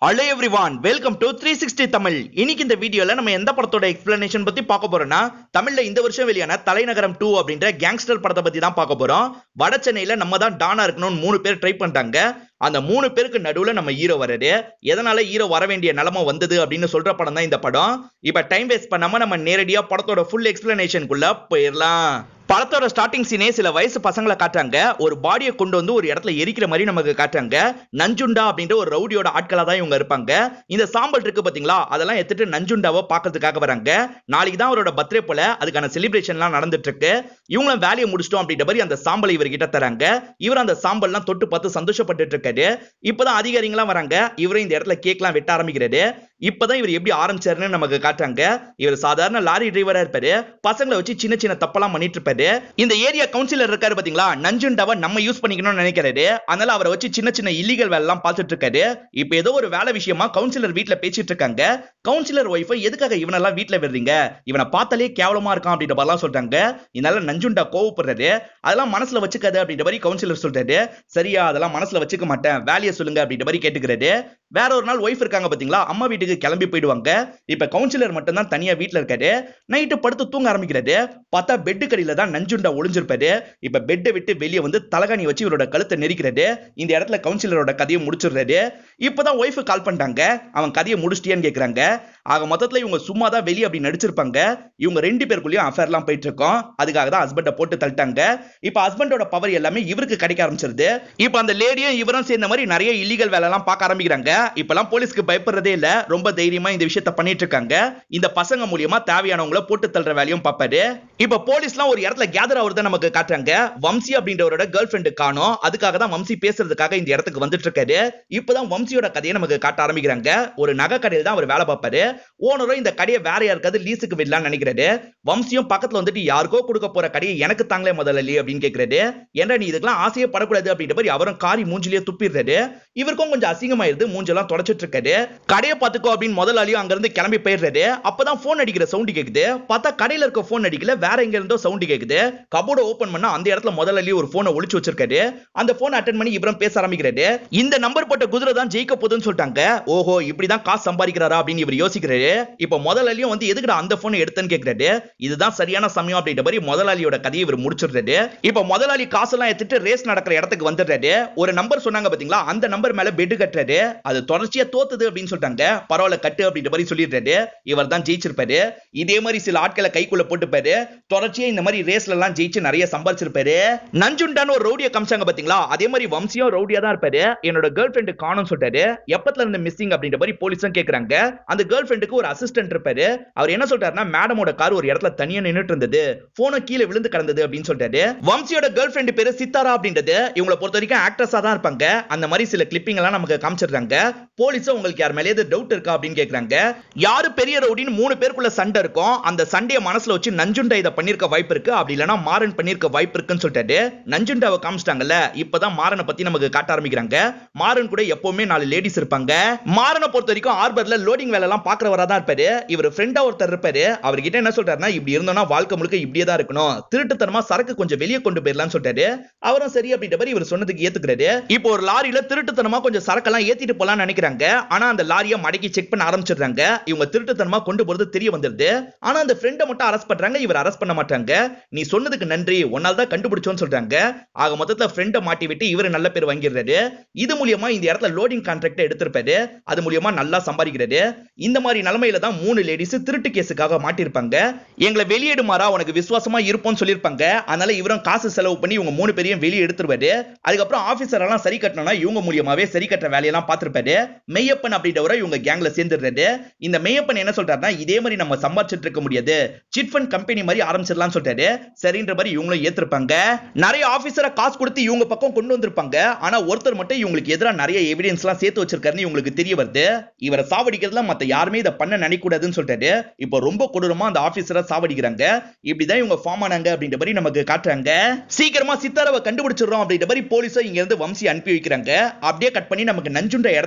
hello everyone welcome to three sixty Tamil இன்னைக்கு இந்த வீடியோல நம்ம எந்த படத்தோட எக்ஸ்பிளனேஷன் பத்தி பார்க்க போறோம்னா தமிழ்ல இந்த வருஷம் வெளியான தலைநகரம் டூ அப்படின்ற கேங்ஸ்டர் படத்தை பத்தி தான் பார்க்க போறோம் வட சென்னையில நம்ம தான் டானா இருக்கணும்னு மூணு பேர் ட்ரை பண்ணிட்டாங்க அந்த மூணு பேருக்கு நடுவுல நம்ம ஹீரோ வராரு எதனால ஹீரோ வர வேண்டிய நிலைமை வந்தது அப்படின்னு சொல்ற படம் தான் இந்த படம் இப்ப டைம் வேஸ்ட் பண்ணாம நம்ம நேரடியா படத்தோட ஃபுல் எக்ஸ்பிளனேஷனுக்குள்ள போயிடலாம் படத்தோட ஸ்டார்டிங் சீனே சில வயசு பசங்களை காட்டுறாங்க ஒரு பாடியை கொண்டு வந்து ஒரு இடத்துல எரிக்கிற மாதிரி நமக்கு காட்டுறாங்க நஞ்சுண்டா அப்படின்ற ஒரு ரவுடியோட ஆட்களா தான் இவங்க இருப்பாங்க இந்த சாம்பல் இருக்கு பாத்தீங்களா அதெல்லாம் எடுத்துட்டு நஞ்சுண்டாவை பாக்குறதுக்காக வராங்க நாளைக்கு தான் அவரோட பர்த்டே போல அதுக்கான செலிப்ரேஷன்லாம் நடந்துட்டு இருக்கு இவங்களும் வேலையை முடிச்சிட்டோம் அப்படின்ற மாதிரி அந்த சாம்பலை இவர்கிட்ட தராங்க இவர் அந்த சாம்பல்லாம் தொட்டு பார்த்து சந்தோஷப்பட்டுட்டு இருக்காரு இப்பதான் அதிகாரிங்களாம் வராங்க இவரும் இந்த இடத்துல கேக்லாம் வெட்ட ஆரம்பிக்கிறாரு இப்பதான் இவர் எப்படி ஆரம்பிச்சாருன்னு நமக்கு காட்டுறாங்க இவர் சாதாரண லாரி டிரைவரா இருப்பாரு பசங்களை வச்சு சின்ன சின்ன தப்பெல்லாம் பண்ணிட்டு இருப்பாரு இந்த ஏரியா கவுன்சிலர் இருக்காரு பாத்தீங்களா நஞ்சுண்டாவை நம்ம யூஸ் பண்ணிக்கணும்னு நினைக்கிறாரு அதனால அவரை வச்சு சின்ன சின்ன இல்லீகல் வேலை எல்லாம் பார்த்துட்டு இருக்காரு இப்ப ஏதோ ஒரு வேலை விஷயமா கவுன்சிலர் வீட்ல பேசிட்டு இருக்காங்க கவுன்சிலர் ஒய்ஃபை எதுக்காக இவனெல்லாம் வீட்ல விடுறீங்க இவனை பார்த்தாலே கேவலமா இருக்கான் அப்படின்ற மாதிரிலாம் சொல்றாங்க இதனால நஞ்சுண்டா கோவப்படுறாரு அதெல்லாம் மனசுல வச்சுக்காது அப்படின்ற மாதிரி கவுன்சிலர் சொல்றாரு சரியா அதெல்லாம் மனசுல வச்சுக்க மாட்டேன் வேலையை சொல்லுங்க அப்படின்ற மாதிரி கேட்டுக்கிறாரு வேற ஒரு நாள் ஒய்ஃப் இருக்காங்க பாத்தீங்களா அம்மா வீட்டுக்கு கிளம்பி போயிடுவாங்க இப்ப கவுன்சிலர் மட்டும் தான் தனியா வீட்ல இருக்காரு நைட்டு படுத்து தூங்க ஆரம்பிக்கிறாரு பார்த்தா பெட்டு கடியில தான் நஞ்சுண்டா ஒளிஞ்சிருப்பாரு இப்ப பெட்டை விட்டு வெளியே வந்து தலகாணி வச்சு இவரோட கழுத்தை நெரிக்கிறாரு இந்த இடத்துல கவுன்சிலரோட கதையை முடிச்சிடுறாரு இப்பதான் ஒய்ஃப் கால் பண்ணிட்டாங்க அவன் கதையை முடிச்சிட்டியான்னு கேக்குறாங்க ஆக மொத்தத்துல இவங்க சும்மா தான் வெளியே அப்படி நடிச்சிருப்பாங்க இவங்க ரெண்டு பேருக்குள்ளயும் அஃபேர்லாம் போயிட்டு இருக்கோம் அதுக்காக தான் ஹஸ்பண்டை போட்டு தள்ளிட்டாங்க இப்ப ஹஸ்பண்டோட பவர் எல்லாமே இவருக்கு கிடைக்க ஆரம்பிச்சிருது இப்ப அந்த லேடியும் இவரும் சேர்ந்த மாதிரி நிறைய இல்லீகல் வேலை எல்லாம் பார்க்க ஆரம்பிக்கிறாங்க இப்பெல்லாம் போலீஸ்க்கு பயப்படுறதே இல்ல ரொம்ப தைரியமா இந்த விஷயத்த பண்ணிட்டு இருக்காங்க இந்த பசங்க மூலியமா தேவையானவங்கள போட்டு தள்ளுற வேலையும் பார்ப்பாரு இப்ப போலீஸ்லாம் ஒரு இடத்துல கேதர் ஆகுறத நமக்கு காட்டுறாங்க வம்சி அப்படின்றவரோட கேர்ள் ஃபிரெண்டு காணும் அதுக்காக தான் வம்சி பேசுறதுக்காக இந்த இடத்துக்கு வந்துட்டு இருக்காரு இப்பதான் வம்சியோட கதையை நமக்கு காட்ட ஆரம்பிக்கிறாங்க ஒரு நகை கடையில் தான் அவர் வேலை பார்ப்பாரு ஓனரும் இந்த கடையை வேற யாருக்காவது லீஸுக்கு விடலாம்னு நினைக்கிறாரு வம்சியும் பக்கத்துல வந்துட்டு யாருக்கோ கொடுக்க போற கடையை எனக்கு தாங்களே முதலாளி அப்படின்னு கேக்குறாரு ஏன்டா நீ இதுக்கெல்லாம் ஆசையே படக்கூடாது அப்படின்ற மாதிரி அவரும் காரி மூஞ்சிலேயே துப்பிடுறாரு இவருக்கும் கொஞ்சம் அசிங்கமாயிருது மூஞ்செல்லாம் தொடச்சிட்டு இருக்காரு கடையை பார்த்துக்கோ அப்படின்னு முதலாளியும் அங்க இருந்து கிளம்பி போயிடுறாரு அப்பதான் போன் அடிக்கிற சவுண்ட் கேக்குது பார்த்தா கடையில இருக்க போன் அடிக்கல வேற எங்க இருந்தோ சவுண்ட் கேக்குது கபோர்டு ஓபன் பண்ணா அந்த இடத்துல முதலாளி ஒரு போனை ஒளிச்சு வச்சிருக்காரு அந்த போன் அட்டன் பண்ணி இவரும் பேச ஆரம்பிக்கிறாரு இந்த நம்பர் போட்ட குதிரை தான் ஜெயிக்க போகுதுன்னு சொல்லிட்டாங்க ஓஹோ இப்படிதான் காசு சம்பாதிக்கிறாரா அப்படின்னு இவர் யோசிக்கிறாரு இப்ப முதலாளியும் வந்து எதுக்குடா அந்த போனை எடுத்தேன்னு கேக்குறாரு இதுதான் சரியான சமயம் அப்படின்ற மாதிரி முதலாளியோட கதையை இவர் முடிச்சிடுறாரு இப்ப முதலாளி காசெல்லாம் எடுத்துட்டு ரேஸ் நடக்கிற இடத்துக்கு வந்துடுறாரு ஒரு நம்பர் சொன்னாங்க பாத்தீங்களா அந்த நம்பர் மேல பெட் கட்டுறாரு அது தொடர்ச்சியா தோத்துது அப்படின்னு சொல்லிட்டாங்க பரவாயில்ல கட்டு அப்படின்ற மாதிரி சொல்லிடுறாரு இவர் தான் ஜெயிச்சிருப்பாரு இதே மாதிரி சில ஆட்களை கைக்குள்ள போட்டுப்பாரு தொடர்ச்சியா இந்த மாதிரி ரேஸ்ல எல்லாம் ஜெயிச்சு நிறைய சம்பாதிச்சிருப்பாரு நஞ்சுண்டான ஒரு ரவுடிய காமிச்சாங்க பாத்தீங்களா அதே மாதிரி வம்சியும் ரவுடியா தான் இருப்பாரு என்னோட கேர்ள் ஃபிரெண்டு காணும் சொல்லிட்டாரு எப்பத்துல இருந்து மிஸ்ஸிங் அப்படின்ற மாதிரி போலீஸும் கேக்குறாங்க அந்த கேர்ள் ஃபிரெண்டுக்கு ஒரு அசிஸ்டன்ட் இருப்பாரு அவர் என்ன சொல்றாருன்னா மேடமோட கார் ஒரு இடத்துல தனியா நின்னுட்டு இருந்தது போனும் கீழே விழுந்து கிடந்தது அப்படின்னு சொல்லிட்டாரு வம்சியோட கேர்ள் ஃபிரெண்டு பேரு சித்தாரா அப்படின்றது இவங்களை பொறுத்த வரைக்கும் ஆக்ட்ரஸா தான் இருப்பாங்க அந்த மாதிரி சில கிளிப்பிங் எல்லாம் நமக்கு காமிச்சிடுறாங்க போலீஸும் உங்களுக்கு யார் மேலே டவுட் இருக்கா அப்படின்னு கேக்குறாங்க யாரு பெரிய ரவுடின்னு மூணு பேருக்குள்ள சண்டை இருக்கும் அந்த சண்டைய மனசுல வச்சு நஞ்சுண்டா இதை பண்ணிருக்க வாய்ப்பு இருக்கு அப்படி இல்லைன்னா மாறன் பண்ணிருக்க வாய்ப்பு இருக்குன்னு சொல்லிட்டாரு நஞ்சுண்டாவை காமிச்சிட்டாங்கல்ல இப்பதான் மாறனை பத்தி நமக்கு காட்ட ஆரம்பிக்கிறாங்க மாறன் கூட எப்பவுமே நாலு லேடிஸ் இருப்பாங்க மாறனை பொறுத்த வரைக்கும் ஆர்பர்ல லோடிங் வேலை எல்லாம் பாக்குறவரா தான் இருப்பாரு இவர் ஃப்ரெண்டா ஒருத்தர் இருப்பாரு அவர்கிட்ட என்ன சொல்றாருன்னா இப்படி இருந்தோம்னா வாழ்க்கை முழுக்க இப்படியே தான் இருக்கணும் திருட்டுத்தனமா சரக்கு கொஞ்சம் வெளியே கொண்டு போயிடலாம்னு சொல்லிட்டாரு அவரும் சரி அப்படின்ற மாதிரி இவர் சொன்னதுக்கு ஏத்துக்கிறாரு இப்போ ஒரு லாரியில திருட்டுத்தனமா கொஞ்சம் சரக்கெல்லாம் ஏத்திட்டு போலாம்னு நினைக்கிறாங்க ஆனா அந்த லாரியை மடக்கி செக் பண்ண ஆரம்பிச்சிடுறாங்க இவங்க திருட்டுத்தனமா கொண்டு போறது தெரிய வந்துருது ஆனா அந்த ஃப்ரெண்டை மட்டும் அரெஸ்ட் பண்றாங்க இவர் அரெஸ்ட் பண்ண மாட்டாங்க நீ சொன்னதுக்கு நன்றி உன்னால தான் கண்டுபிடிச்சோன்னு சொல்றாங்க ஆக மொத்தத்துல ஃப்ரெண்டை மாட்டி விட்டு இவர் நல்ல பேர் வாங்கிடுறாரு இது மூலியமா இந்த இடத்துல லோடிங் கான்ட்ராக்ட் எடுத்திருப்பாரு அது மூலியமா நல்லா சம்பாதிக்கிறாரு இந்த மாதிரி நிலைமையில தான் மூணு லேடிஸ் திருட்டு கேஸுக்காக மாட்டிருப்பாங்க எங்களை வெளியேடுமாறா உனக்கு விசுவாசமா இருப்போம்னு சொல்லியிருப்பாங்க அதனால இவரும் காசு செலவு பண்ணி இவங்க மூணு பேரையும் வெளியே எடுத்துருவாரு அதுக்கப்புறம் ஆபீசர் எல்லாம் சரி கட்டணும்னா இவங்க மூலியமாவே சரி கட்டுற வேலையெல்லாம் பார்த்திருப்பாரு மெய்யப்பன் அப்படின்றவரை இவங்க கேங்ல சேர்ந்துடுறாரு இந்த மெய்யப்பன் என்ன சொல்றாருன்னா இதே மாதிரி நம்ம சம்பாதிச்சிட்டு இருக்க முடியாது சிட் ஃபண்ட் கம்பெனி மாதிரி ஆரம்பிச்சிடலாம் சொல்றாரு சரின்ற மாதிரி இவங்களும் ஏத்திருப்பாங்க நிறைய ஆபீசரை காசு கொடுத்து இவங்க பக்கம் கொண்டு வந்திருப்பாங்க ஆனா ஒருத்தர் மட்டும் இவங்களுக்கு எதிராக நிறைய எவிடன்ஸ் எல்லாம் சேர்த்து வச்சிருக்காருன்னு இவங்களுக்கு தெரிய வருது இவரை சாவடிக்கிறதுல மத்த யாருமே இதை பண்ண நினைக்கூடாதுன்னு சொல்லிட்டாரு இப்போ ரொம்ப கொடூரமா அந்த ஆபீசரை சாவடிக்கிறாங்க இப்படிதான் இவங்க ஃபார்ம் ஆனாங்க அப்படின்ற மாதிரி நமக்கு காட்டுறாங்க சீக்கிரமா சித்தாரவை கண்டுபிடிச்சிடுறோம் அப்படின்ற மாதிரி போலீஸை இங்க இருந்து வம்சி அனுப்பி வைக்கிறாங்க அப்படியே கட் பண்ணி நமக்கு நஞ்சுண்ட இடத்த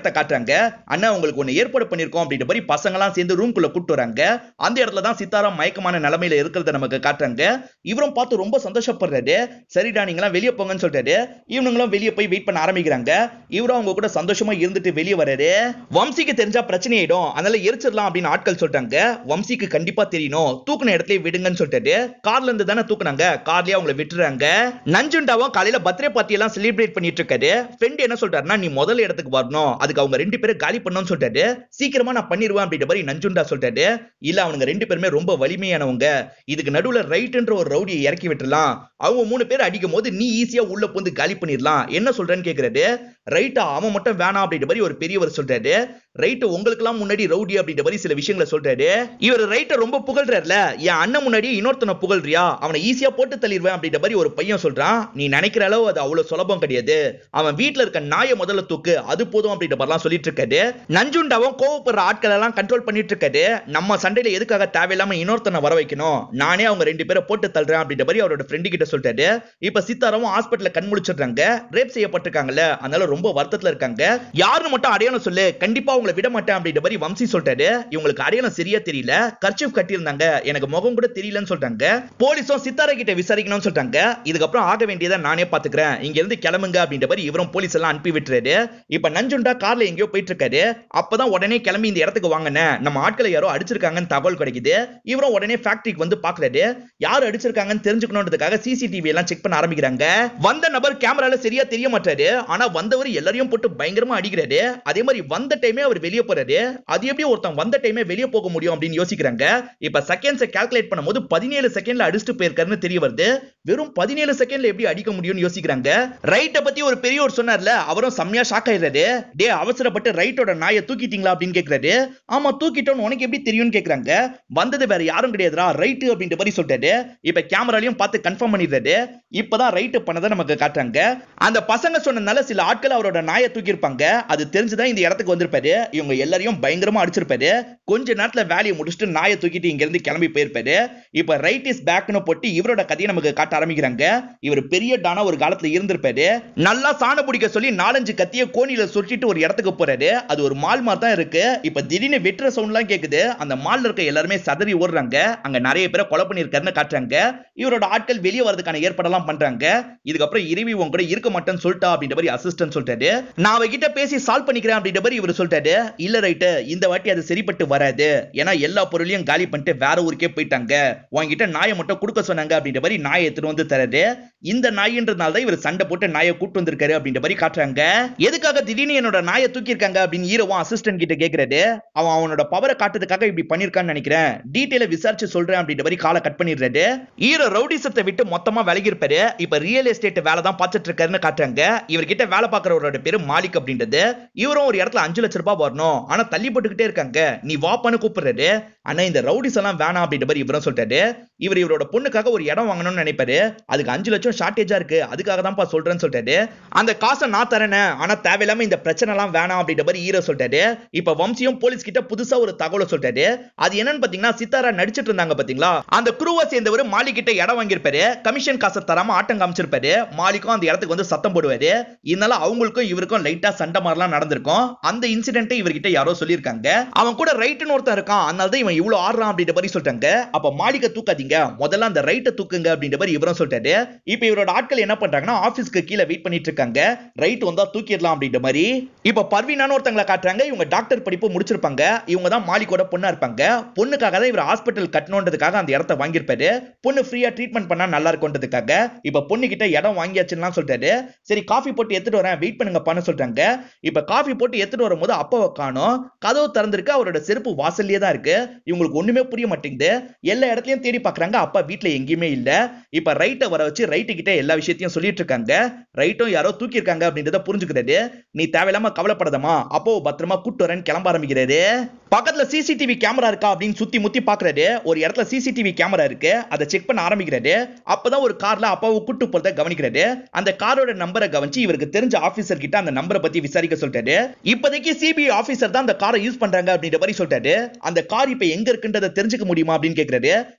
இடத்த காட்டுறாங்க அண்ணா உங்களுக்கு ஒண்ணு ஏற்பாடு பண்ணிருக்கோம் அப்படின்ற மாதிரி பசங்க எல்லாம் சேர்ந்து ரூம்குள்ள கூட்டு வராங்க அந்த இடத்துல தான் சித்தாராம் மயக்கமான நிலைமையில இருக்கிறத நமக்கு காட்டுறாங்க இவரும் பார்த்து ரொம்ப சந்தோஷப்படுறாரு சரிடா நீங்களாம் வெளியே போங்கன்னு சொல்லிட்டாரு இவனுங்களும் வெளியே போய் வெயிட் பண்ண ஆரம்பிக்கிறாங்க இவரும் அவங்க கூட சந்தோஷமா இருந்துட்டு வெளியே வராரு வம்சிக்கு தெரிஞ்சா பிரச்சனை ஆயிடும் அதனால எரிச்சிடலாம் அப்படின்னு ஆட்கள் சொல்லிட்டாங்க வம்சிக்கு கண்டிப்பா தெரியணும் தூக்குன இடத்துல விடுங்கன்னு சொல்லிட்டு கார்ல இருந்து தானே தூக்குனாங்க கார்லயே அவங்கள விட்டுறாங்க நஞ்சுண்டாவும் காலையில பர்த்டே பார்ட்டி எல்லாம் செலிப்ரேட் பண்ணிட்டு இருக்காரு ஃப்ரெண்ட் என்ன சொல்றாருன்னா நீ முதல் இடத்துக்கு வரணும் அதுக்கு அவங்க ரெண்டு பேரும் காலி பண்ணணும்னு சொல்லிட்டாரு சீக்கிரமா நான் பண்ணிடுவேன் அப்படின்ற மாதிரி நஞ்சுண்டா சொல்லிட்டாரு இல்ல அவனுங்க ரெண்டு பேருமே ரொம்ப வலிமையானவங்க இதுக்கு நடுவுல ரைட்ன்ற ஒரு ரவுடியை இறக்கி விட்டுலாம் அவங்க மூணு பேர் அடிக்கும் போது நீ ஈஸியா உள்ள புந்து காலி பண்ணிடலாம் என்ன சொல்றேன்னு கேக்குறாரு ரைட்டா அவன் மட்டும் வேணாம் அப்படின்ற மாதிரி ஒரு பெரியவர் சொல்றாரு ரைட்டு உங்களுக்கெல்லாம் முன்னாடி ரவுடி அப்படின்ற மாதிரி சில விஷயங்களை சொல்றாரு இவர் ரைட்டை ரொம்ப புகழ்றாருல என் அண்ணன் முன்னாடி இன்னொருத்தனை புகழ்றியா அவனை ஈஸியா போட்டு தள்ளிடுவேன் அப்படின்ற மாதிரி ஒரு பையன் சொல்றான் நீ நினைக்கிற அளவு அது அவ்வளவு சுலபம் கிடையாது அவன் வீட்ல இருக்க நாயை முதல்ல தூக்கு அது போதும் அப்படின்ற மாதிரிலாம் சொல்லிட்டு இருக்காரு நஞ்சுண்டாவும் கோவப்படுற ஆட்கள் எல்லாம் கண்ட்ரோல் பண்ணிட்டு இருக்காரு நம்ம சண்டையில எதுக்காக தேவையில்லாம இன்னொருத்தனை வர வைக்கணும் நானே அவங்க ரெண்டு பேரை போட்டு தள்ளுறேன் அப்படின்ற மாதிரி அவரோட ஃப்ரெண்டு கிட்ட சொல்லிட்டாரு இப்ப சித்தாராவும் ஹாஸ்பிட்டல்ல கண் முழிச்சிடுறாங்க ரேப் செய்யப்பட்டிருக்காங்கல்ல அதனால ரொம்ப வருத்தத்துல இருக்காங்க யாருன்னு மட்டும் அடையாளம் சொல்லு கண்டிப்பா அவங்கள விட மாட்டேன் அப்படின்ற மாதிரி வம்சி சொல்லிட்டாரு இவங்களுக்கு அடையாளம் சரியா தெரியல கர்ச்சிப் கட்டியிருந்தாங்க எனக்கு முகம் கூட தெரியலன்னு சொல்றாங்க போலீஸும் சித்தாரா கிட்ட விசாரிக்கணும்னு சொல்றாங்க இதுக்கப்புறம் ஆக வேண்டியதை நானே பாத்துக்கிறேன் இங்க இருந்து கிளம்புங்க அப்படின்ற மாதிரி இவரும் போலீஸ் எல்லாம் அனுப்பி விட்டுறாரு இப்ப நஞ்சுண்டா கார்ல எங்கேயோ போயிட்டு இருக்காரு அப்பதான் உடனே கிளம்பி இந்த இடத்துக்கு வாங்கினேன் நம்ம ஆட்களை யாரோ அடிச்சிருக்காங்கன்னு தகவல் கிடைக்குது இவரும் உடனே ஃபேக்டரிக்கு வந்து பாக்குறாரு யார் அடிச்சிருக்காங்கன்னு தெரிஞ்சுக்கணுன்றதுக்காக சிசிடிவி எல்லாம் செக் பண்ண ஆரம்பிக்கிறாங்க வந்த நபர் கேமரால சரியா தெரிய மாட்டாரு ஆனா வந்தவர் எல்லாரையும் போட்டு பயங்கரமா அடிக்கிறாரு அதே மாதிரி வந்த டைமே அவர் வெளியே போறாரு அது எப்படி ஒருத்தன் வந்த டைமே வெளியே போக முடியும் அப்படின்னு யோசிக்கிறாங்க இப்ப செகண்ட்ஸை கால்குலேட் பண்ணும்போது பதினேழு செகண்ட்ல அடிச்சுட்டு போயிருக்காருன்னு தெரிய வருது வெறும் பதினேழு செகண்ட்ல எப்படி அடிக்க முடியும்னு யோசிக்கிறாங்க ரைட்ட பத்தி ஒரு பெரியவர் சொன்னார்ல அவரும் செம்மையா ஷாக் ஆயிடுறாரு டே அவசரப்பட்டு ரைட்டோட நாயை தூக்கிட்டீங்களா அப்படின்னு கேக்குறாரு ஆமா தூக்கிட்டோன்னு உனக்கு எப்படி தெரியும்னு கேக்குறாங்க வந்தது வேற யாரும் கிடையாதுடா ரைட்டு அப்படின்ற மாதிரி சொல்லிட்டாரு இப்ப கேமராலையும் பார்த்து கன்ஃபார்ம் பண்ணிடுறாரு இப்பதான் ரைட்டு பண்ணதை நமக்கு காட்டுறாங்க அந்த பசங்க சொன்னதுனால சில ஆட்கள் அவரோட நாயை தூக்கியிருப்பாங்க அது தெரிஞ்சுதான் இந்த இடத்துக்கு வந்திருப்பாரு இவங்க எல்லாரையும் பயங்கரமா அடிச்சிருப்பாரு கொஞ்ச நேரத்துல வேலையை முடிச்சுட்டு நாயை தூக்கிட்டு இங்க இருந்து கிளம்பி போயிருப்பாரு இப்ப ரைட் இஸ் பேக்னு போட்டு இவரோட கதையை நமக்கு காட்ட ஆரம்பிக்கிறாங்க இவர் பெரிய டானா ஒரு காலத்துல இருந்திருப்பாரு நல்லா சாண பிடிக்க சொல்லி நாலஞ்சு கத்திய கோணியில சுற்றிட்டு ஒரு இடத்துக்கு போறாரு அது ஒரு மால் மாதிரி தான் இருக்கு இப்ப திடீர்னு வெட்டுற சவுண்ட்லாம் கேக்குது அந்த மால்ல இருக்க எல்லாருமே சதறி ஓடுறாங்க அங்க நிறைய பேரை கொலை பண்ணிருக்காருன்னு காட்டுறாங்க இவரோட ஆட்கள் வெளியே வரதுக்கான ஏற்பாடெல்லாம் பண்றாங்க இதுக்கப்புறம் இறுவி உன் கூட இருக்க மாட்டேன்னு சொல்லிட்டா அப்படின்ற மாதிரி அசிஸ்டன்ட் சொல்லிட்டாரு நான் அவகிட்ட பேசி சால்வ் பண்ணிக்கிறேன் அப்படின்ற மாதிரி இவர் சொல்லிட்டாரு இல்ல ரைட்டு இந்த வாட்டி அது சரிப்பட்டு வராது ஏன்னா எல்லா பொருளையும் காலி பண்ணிட்டு வேற ஊருக்கே போயிட்டாங்க உன்கிட்ட நாயை மட்டும் கொடுக்க சொன்னாங்க அப்படின்ற மாதிரி நாயை எடுத்துட்டு வந்து தராரு இந்த நாயின்றதுனால தான் இவர் சண்டை போட்டு நாயை கூட்டு வந்திருக்காரு அப்படின்ற மாதிரி காட்டுறாங்க எதுக்காக திடீர்னு என்னோட நாயை தூக்கியிருக்காங்க அப்படின்னு ஹீரோவும் அசிஸ்டன்ட் கிட்ட கேக்குறாரு அவன் அவனோட பவரை காட்டுறதுக்காக இப்படி பண்ணிருக்கான்னு நினைக்கிறேன் டீட்டெயில விசாரிச்சு சொல்றேன் அப்படின்ற மாதிரி காலை கட் பண்ணிடுறாரு ஹீரோ ரவுடிசத்தை விட்டு மொத்தமா விலகி இருப்பாரு இப்ப ரியல் எஸ்டேட் வேலை தான் பார்த்துட்டு இருக்காருன்னு காட்டுறாங்க இவர்கிட்ட வேலை பார்க்கறவரோட பேரு மாலிக் அப்படின்றது இவரும் ஒரு இடத்துல அஞ்சு லட்ச ரூபாய் வரணும் ஆனா தள்ளி போட்டுக்கிட்டே இருக்காங்க நீ வாப்பான்னு கூப்பிடுறாரு ஆனா இந்த ரவுடிஸ் எல்லாம் வேணாம் அப்படின்ற மாதிரி இவரும் சொல்லிட்டாரு இவர் இவரோட பொண்ணுக்காக ஒரு இடம் வாங்கணும்னு நினைப்பாரு அதுக்கு அஞ்சு லட்சம் ஷார்டேஜா இருக்கு அதுக்காக தான்ப்பா சொல்றேன்னு சொல்லிட்டாரு அந்த காசை நான் தரேனே ஆனா தேவையில்லாம இந்த பிரச்சனை எல்லாம் வேணாம் அப்படின்ற மாதிரி ஹீரோ சொல்லிட்டாரு இப்ப வம்சியும் போலீஸ் கிட்ட புதுசா ஒரு தகவலை சொல்லிட்டாரு அது என்னன்னு பாத்தீங்கன்னா சித்தாரா நடிச்சிட்டு இருந்தாங்க பாத்தீங்களா அந்த குருவை சேர்ந்தவர் மாலி கிட்ட இடம் வாங்கியிருப்பாரு கமிஷன் காசை தராம ஆட்டம் காமிச்சிருப்பாரு மாலிக்கும் அந்த இடத்துக்கு வந்து சத்தம் போடுவாரு இதனால அவங்களுக்கும் இவருக்கும் லைட்டா சண்டை மாதிரிலாம் நடந்திருக்கும் அந்த இன்சிடென்ட்டை இவர்கிட்ட யாரோ சொல்லியிருக்காங்க அவன் கூட ரைட்டுன்னு ஒருத்தன் இருக்கான் அதனால தான் இவன் இவ்வளவு ஆடுறான் அப்படின்ற மாதிரி சொல்லிட்டாங்க அப்ப மாலிக தூக்காதீங்க முதல்ல அந்த ரைட்டை தூக்குங்க அப்படின்ற மாதிரி இவரும் சொல்லிட்டாரு இப்ப இவரோட ஆட்கள் என்ன பண்றாங்கன்னா ஆபீஸ்க்கு கீழே வெயிட் பண்ணிட்டு இருக்காங்க ரைட் வந்தா தூக்கிடலாம் அப்படின்ற மாதிரி இப்ப பர்வீனான ஒருத்தங்களை காட்டுறாங்க இவங்க டாக்டர் படிப்பு முடிச்சிருப்பாங்க இவங்க தான் மாலிகோட பொண்ணா இருப்பாங்க பொண்ணுக்காக தான் இவர் ஹாஸ்பிட்டல் கட்டணுன்றதுக்காக அந்த இடத்த வாங்கியிருப்பாரு பொண்ணு ஃப்ரீயா ட்ரீட்மெண்ட் பண்ணா நல்லா இருக்கும்ன்றதுக்காக இப்ப பொண்ணு கிட்ட இடம் வாங்கியாச்சுன்னு சொல்லிட்டாரு சரி காஃபி போட்டு எடுத்துட்டு வரேன் வெயிட் பண்ணுங்கப்பான்னு சொல்றாங்க இப்ப காஃபி போட்டு எடுத்துட்டு வரும்போது அப்பாவை காணோம் கதவு திறந்திருக்கு அவரோட செருப்பு வாசல்லே தான் இருக்கு இவங்களுக்கு ஒண்ணுமே புரிய மாட்டேங்குது எல்லா இடத்துலயும் தேடி பாக்குறாங்க அப்பா வீட்ல எங்கேயுமே இல்ல இப்ப ரைட்டை வர வச்சு ரைட்டு கிட்ட எல்லா விஷயத்தையும் சொல்லிட்டு இருக்காங்க ரைட்டும் யாரோ தூக்கி இருக்காங்க அப்படின்றத புரிஞ்சுக்கிறாரு நீ தேவையில்லாம கவலைப்படாதமா அப்போ பத்திரமா கூட்டு வரேன்னு கிளம்ப ஆரம்பிக்கிறாரு பக்கத்துல சிசிடிவி கேமரா இருக்கா அப்படின்னு சுத்தி முத்தி பாக்குறாரு ஒரு இடத்துல சிசிடிவி கேமரா இருக்கு அதை செக் பண்ண ஆரம்பிக்கிறாரு அப்பதான் ஒரு கார்ல அப்பாவை கூட்டு போறத கவனிக்கிறாரு அந்த காரோட நம்பரை கவனிச்சு இவருக்கு தெரிஞ்ச ஆபீசர் கிட்ட அந்த நம்பரை பத்தி விசாரிக்க சொல்லிட்டாரு இப்போதைக்கு சிபிஐ ஆபீசர் தான் அந்த காரை யூஸ் பண்றாங்க அப்படின்ற மாதிரி சொல்லிட்டாரு அந்த கார் இப்ப எங்க இருக்குன்றத தெரிஞ்சுக்க முடியுமா அப்படின்னு கேக்குறாரு எனக்கு தெரிஞ்ச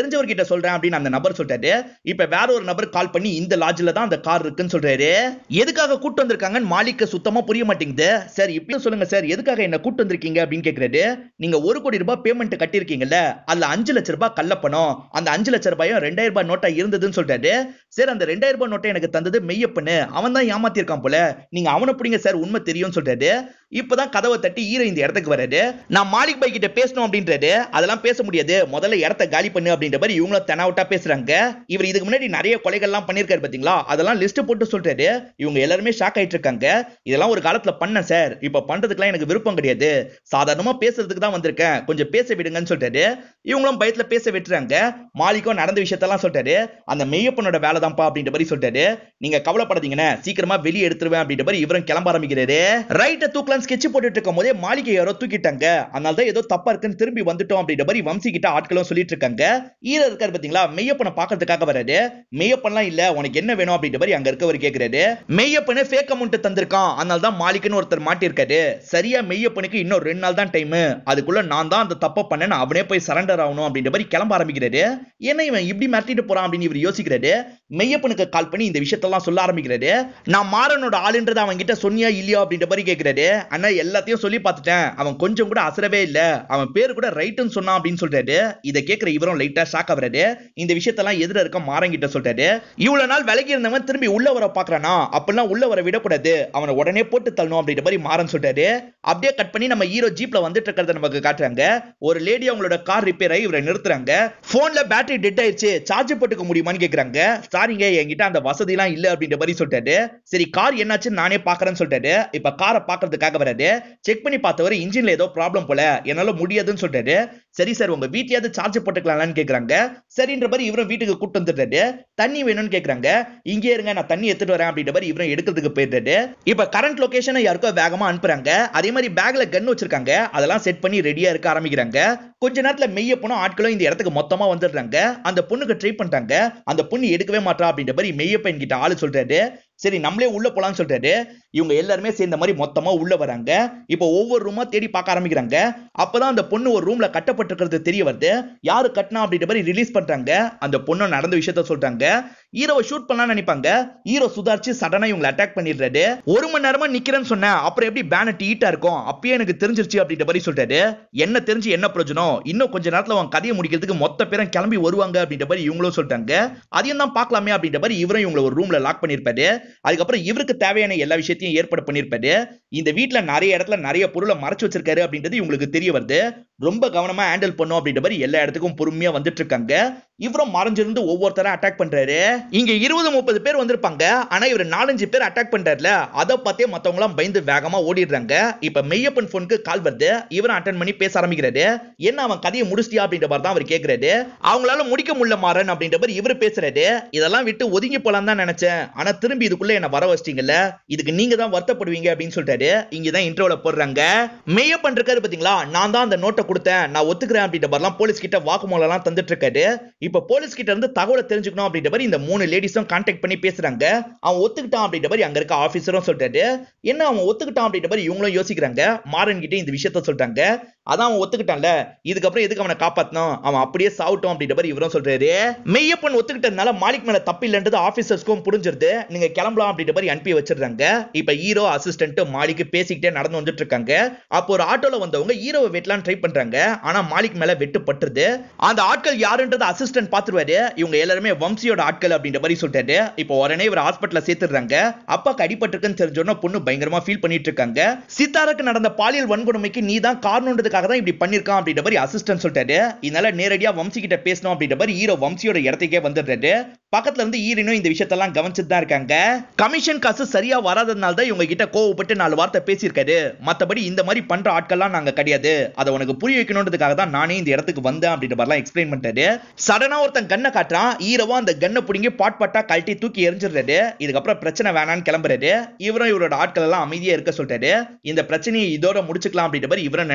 தெரிஞ்சவர்கிட்ட சொல்றேன் அப்படின்னு அந்த நபர் சொல்றாரு இப்ப வேற ஒரு நபர் கால் பண்ணி இந்த லாட்ஜ்ல தான் அந்த கார் இருக்குன்னு சொல்றாரு எதுக்காக கூட்டு வந்திருக்காங்கன்னு மாலிக்கு சுத்தமா புரிய மாட்டேங்குது சார் இப்பயும் சொல்லுங்க சார் எதுக்காக என்ன கூட்டு வந்திருக்கீங்க அப்படின்னு கேக்குறாரு நீங்க ஒரு கோடி ரூபாய் பேமெண்ட் கட்டியிருக்கீங்கல்ல அதுல அஞ்சு லட்ச ரூபாய் கள்ள பணம் அந்த அஞ்சு லட்ச ரூபாயும் ரெண்டாயிரம் ரூபாய் நோட்டா இருந்ததுன்னு சொல்றாரு சார் அந்த ரெண்டாயிரம் ரூபாய் நோட்டை எனக்கு தந்தது மெய்யப்பனு அவன் தான் ஏமாத்திருக்கான் போல நீங்க அவனை பிடிங்க சார் உண்மை தெரியும்னு சொல்றாரு இப்பதான் கதவை தட்டி ஈர இந்த இடத்துக்கு வராரு நான் மாலிக் பாய் கிட்ட பேசணும் அப்படின்றாரு அதெல்லாம் பேச முடியாது முதல்ல இடத்த காலி பண்ணு அப்படின்ற மாதிரி இவங்களும் தெனாவட்டா பேசுறாங்க இவர் இதுக்கு முன்னாடி நிறைய கொலைகள்லாம் பண்ணிருக்காரு பாத்தீங்களா அதெல்லாம் லிஸ்ட் போட்டு சொல்றாரு இவங்க எல்லாருமே ஷாக் ஆயிட்டு இருக்காங்க இதெல்லாம் ஒரு காலத்துல பண்ணேன் சார் இப்ப பண்றதுக்குலாம் எனக்கு விருப்பம் கிடையாது சாதாரணமா பேசுறதுக்கு தான் வந்திருக்கேன் கொஞ்சம் பேச விடுங்கன்னு சொல்றாரு இவங்களும் பயத்துல பேச விட்டுறாங்க மாலிக்கும் நடந்த விஷயத்தெல்லாம் சொல்றாரு அந்த மெய்யப்பனோட வேலை தான்ப்பா அப்படின்ற மாதிரி சொல்றாரு நீங்க கவலைப்படாதீங்கன்னு சீக்கிரமா வெளியே எடுத்துருவேன் அப்படின்ற மாதிரி இவரும் கிளம்ப ஆரம்பிக்கிறாரு ரைட்ட தூக்கலாம் ஸ்கெட்ச் போட்டுட்டு இருக்கும் போதே மாளிகை யாரோ தூக்கிட்டாங்க அதனால தான் ஏதோ தப்பா இருக்குன்னு திரும்பி வந்துட்டோம் அப்படின்ற மாதிரி வம்சி கிட்ட ஆட்களும் சொல்லிட்டு இருக்காங்க ஈர இருக்காரு பாத்தீங்களா மெய்யப்பனை பாக்குறதுக்காக வராரு மெய்யப்பன்லாம் இல்ல உனக்கு என்ன வேணும் அப்படின்ற மாதிரி அங்க இருக்கவர் கேக்குறாரு மெய்யப்பனு ஃபேக் அமௌண்ட் தந்திருக்கான் அதனால தான் மாலிக்குன்னு ஒருத்தர் மாட்டிருக்காரு சரியா மெய்யப்பனுக்கு இன்னும் ரெண்டு நாள் தான் டைம் அதுக்குள்ள நான் தான் அந்த தப்பை பண்ணேன்னு அவனே போய் சரண்டர் ஆகணும் அப்படின்ற மாதிரி கிளம்ப ஆரம்பிக்கிறாரு என்ன இவன் இப்படி மிரட்டிட்டு போறான் அப்படின்னு இவர் யோசிக்கிறாரு மெய்யப்பனுக்கு கால் பண்ணி இந்த விஷயத்தெல்லாம் சொல்ல ஆரம்பிக்கிறாரு நான் மாறனோட ஆளுன்றத அவன் கிட்ட சொன்னியா இல்லையா அப்படின்ற மாதிரி கேக்குறாரு அண்ணா எல்லாத்தையும் சொல்லி பார்த்துட்டேன் அவன் கொஞ்சம் கூட அசரவே இல்ல அவன் பேர் கூட ரைட்டுன்னு சொன்னான் அப்படின்னு சொல்றாரு இதை கேட்கிற இவரும் லைட்டா ஷாக் ஆகுறாரு இந்த விஷயத்தெல்லாம் எதிர இருக்க மாறங்கிட்ட சொல்றாரு இவ்வளவு நாள் விலகி இருந்தவன் திரும்பி உள்ள வர பாக்குறானா அப்பெல்லாம் உள்ள வர விடக்கூடாது அவனை உடனே போட்டு தள்ளணும் அப்படின்ற மாதிரி மாறன் சொல்றாரு அப்படியே கட் பண்ணி நம்ம ஹீரோ ஜீப்ல வந்துட்டு இருக்கிறத நமக்கு காட்டுறாங்க ஒரு லேடி அவங்களோட கார் ரிப்பேர் ஆகி இவரை நிறுத்துறாங்க போன்ல பேட்டரி டெட் ஆயிடுச்சு சார்ஜ் போட்டுக்க முடியுமான்னு கேக்குறாங்க சாரிங்க என்கிட்ட அந்த வசதி எல்லாம் இல்ல அப்படின்ற மாதிரி சொல்லிட்டாரு சரி கார் என்னாச்சுன்னு நானே பாக்குறேன்னு சொல்லிட்டாரு இப்ப காரை பாக்குறதுக்காக வராரு செக் பண்ணி பார்த்தவரை இன்ஜின்ல ஏதோ ப்ராப்ளம் போல என்னால முடியாதுன்னு சொல்லிட்டாரு சரி சார் உங்க வீட்லயாவது சார்ஜ் போட்டுக்கலாம்னு கேக்குறாங்க சரின்ற மாதிரி இவரும் வீட்டுக்கு கூட்டு வந்துட்டாரு தண்ணி வேணும்னு கேக்குறாங்க இங்கே இருங்க நான் தண்ணி எடுத்துட்டு வரேன் அப்படின்ற மாதிரி இவரும் எடுக்கிறதுக்கு போயிட்டாரு இப்ப கரண்ட் லொகேஷனை யாருக்கோ வேகமா அனுப்புறாங்க அதே மாதிரி பேக்ல கன் வச்சிருக்காங்க அதெல்லாம் செட் பண்ணி ரெடியா இருக்க ஆரம்பிக்கிறாங்க கொஞ்ச நேரத்துல மெய்ய பொண்ணும் ஆட்களும் இந்த இடத்துக்கு மொத்தமா வந்துடுறாங்க அந்த பொண்ணுக்கு ட்ரை பண்ணிட்டாங்க அந்த பொண்ணு எடுக்கவே மாட்டா அப்படின்ற மாதிரி மெய்யப்பன் கிட்ட ஆளு சொல்றாரு சரி நம்மளே உள்ள போலாம்னு சொல்றாரு இவங்க எல்லாருமே சேர்ந்த மாதிரி மொத்தமா உள்ள வராங்க இப்போ ஒவ்வொரு ரூமா தேடி பார்க்க ஆரம்பிக்கிறாங்க அப்பதான் அந்த பொண்ணு ஒரு ரூம்ல கட்டப்பட்டிருக்கிறது தெரிய வருது யாரு கட்டினா அப்படின்ற மாதிரி ரிலீஸ் பண்றாங்க அந்த பொண்ணு நடந்த விஷயத்த சொல்றாங்க ஹீரோவை ஷூட் பண்ணலாம்னு நினைப்பாங்க ஹீரோ சுதாரிச்சு சடனா இவங்களை அட்டாக் பண்ணிடுறாரு ஒரு மணி நேரமா நிக்கிறேன்னு சொன்னேன் அப்புறம் எப்படி பேனட் ஹீட்டா இருக்கும் அப்பயே எனக்கு தெரிஞ்சிருச்சு அப்படின்ற மாதிரி சொல்றாரு என்ன தெரிஞ்சு என்ன பிரயோஜனம் இன்னும் கொஞ்ச நேரத்துல அவன் கதையை முடிக்கிறதுக்கு மொத்த பேரும் கிளம்பி வருவாங்க அப்படின்ற மாதிரி இவங்களும் சொல்லிட்டாங்க அதையும் தான் பார்க்கலாமே அப்படின்ற மாதிரி இவரும் இவங்களை ஒரு ரூம்ல லாக் பண்ணிருப்பாரு அதுக்கப்புறம் இவருக்கு தேவையான எல்லா விஷயத்தையும் ஏற்பாடு பண்ணிருப்பாரு இந்த வீட்ல நிறைய இடத்துல நிறைய பொருளை மறைச்சு வச்சிருக்காரு அப்படின்றது இவங்களுக்கு தெரிய வருது ரொம்ப கவனமா ஹேண்டில் பண்ணும் அப்படின்ற மாதிரி எல்லா இடத்துக்கும் பொறுமையா வந்துட்டு இருக்காங்க இவரும் மறைஞ்சிருந்து ஒவ்வொருத்தரா அட்டாக் பண்றாரு இங்க இருபது முப்பது பேர் வந்திருப்பாங்க ஆனா இவர் நாலஞ்சு பேர் அட்டாக் பண்றாருல அதை பார்த்தே மத்தவங்க எல்லாம் பயந்து வேகமா ஓடிடுறாங்க இப்ப மெய்யப்பன் போனுக்கு கால் வருது இவரும் அட்டன் பண்ணி பேச ஆரம்பிக்கிறாரு என்ன அவன் கதையை முடிச்சிட்டியா அப்படின்ற மாதிரி தான் அவர் கேக்குறாரு அவங்களால முடிக்க முடியல மாறன் அப்படின்ற மாதிரி இவர் பேசுறாரு இதெல்லாம் விட்டு ஒதுங்கி போலாம் தான் நினைச்சேன் ஆனா திரும்பி இதுக்குள்ள என்ன வர வச்சிட்டீங்கல்ல இதுக்கு நீங்க தான் வருத்தப்படுவீங்க அப்படின்னு சொல்லிட்டாரு இங்கதான் இன்ட்ரோல போடுறாங்க மெய்யப்பன் இருக்காரு பாத்தீங்களா நான் தான் அந்த நோட்டை கொடுத்தேன் நான் ஒத்துக்கிறேன் அப்படின்ற மாதிரிலாம் போலீஸ் கிட்ட வாக்குமூலம் எல்லாம் தந்துட்டு இருக்காரு இப்ப போலீஸ் கிட்ட இருந்து தகவலை தெரிஞ்சுக்கணும் அப்படின்ற மாதிரி இந்த மூணு லேடிஸும் கான்டாக்ட் பண்ணி பேசுறாங்க அவன் ஒத்துக்கிட்டான் அப்படின்ற மாதிரி அங்க இருக்க ஆபீசரும் சொல்லிட்டாரு என்ன அவன் ஒத்துக்கிட்டான் அப்படின்ற மாதிரி இவங்களும் யோசிக்கிறாங்க மாறன் கிட்ட இந்த விஷயத்த சொல்றாங்க அதான் அவன் ஒத்துக்கிட்டான்ல இதுக்கப்புறம் எதுக்கு அவனை காப்பாத்தணும் அவன் அப்படியே சாவட்டும் அப்படின்ற மாதிரி இவரும் சொல்றாரு மெய்யப்பன் ஒத்துக்கிட்டதுனால மாலிக் மேல தப்பு இல்லைன்றது ஆபீசர்ஸ்க்கும் புரிஞ்சிருது நீங்க கிளம்பலாம் அப்படின்ற மாதிரி அனுப்பி வச்சிடுறாங்க இப்ப ஹீரோ அசிஸ்டன்ட் மாலிக் பேசிக்கிட்டே நடந்து வந்துட்டு இருக்காங்க அப்போ ஒரு ஆட்டோல வந்தவங்க ஹீரோவை வெட்டலாம் ட்ரை பண்றாங்க ஆனா மாலிக் மேல வெட்டு பட்டுருது அந்த ஆட்கள் யாருன்றது அசிஸ்டன்ட் பாத்துருவாரு இவங்க எல்லாருமே வம்சியோட ஆட்கள் அப்படின்ற மாதிரி சொல்லிட்டாரு இப்போ உடனே இவர் ஹாஸ்பிட்டல்ல சேர்த்துடுறாங்க அப்பாக்கு அடிபட்டிருக்குன்னு தெரிஞ்சோன்னா பொண்ணு பயங்கரமா ஃபீல் பண்ணிட்டு இருக்காங்க சித்தாருக்கு நடந்த பாலியல் வன்கொடுமைக்கு நீ தான் காரணம்ன்றதுக்காக தான் இப்படி பண்ணிருக்கான் அப்படின்ற மாதிரி அசிஸ்டன்ட் சொல்லிட்டாரு இதனால நேரடியா வம்சி கிட்ட பேசணும் அப்படின்ற மாதிரி ஹீரோ வம்சியோட இடத்துக்கே வந்துடுறாரு பக்கத்துல இருந்து ஈரனும் இந்த விஷயத்தெல்லாம் கவனிச்சுட்டு தான் இருக்காங்க கமிஷன் காசு சரியா வராததுனால தான் இவங்க கிட்ட கோவப்பட்டு நாலு வார்த்தை பேசியிருக்காரு மத்தபடி இந்த மாதிரி பண்ற ஆட்கள்லாம் நாங்க கிடையாது அதை உனக்கு புரிய வைக்கணுன்றதுக்காக தான் நானே இந்த இடத்துக்கு வந்தேன் அப்படின்ற மாதிரிலாம் எக்ஸ்பிளைன் பண்ணிட்டாரு சடனா ஒருத்தன் கண்ணை காட்டுறான் ஈரவா அந்த கண்ணை பிடிங்கி பாட் பாட்டா கழட்டி தூக்கி எரிஞ்சிடுறாரு இதுக்கப்புறம் பிரச்சனை வேணான்னு கிளம்புறாரு இவரும் இவரோட ஆட்கள் எல்லாம் அமைதியா இருக்க சொல்லிட்டாரு இந்த பிரச்சனையை இதோட முடிச்சுக்கலாம் அப்படின்ற மாதிரி இவரும் நினைக்கிறாரு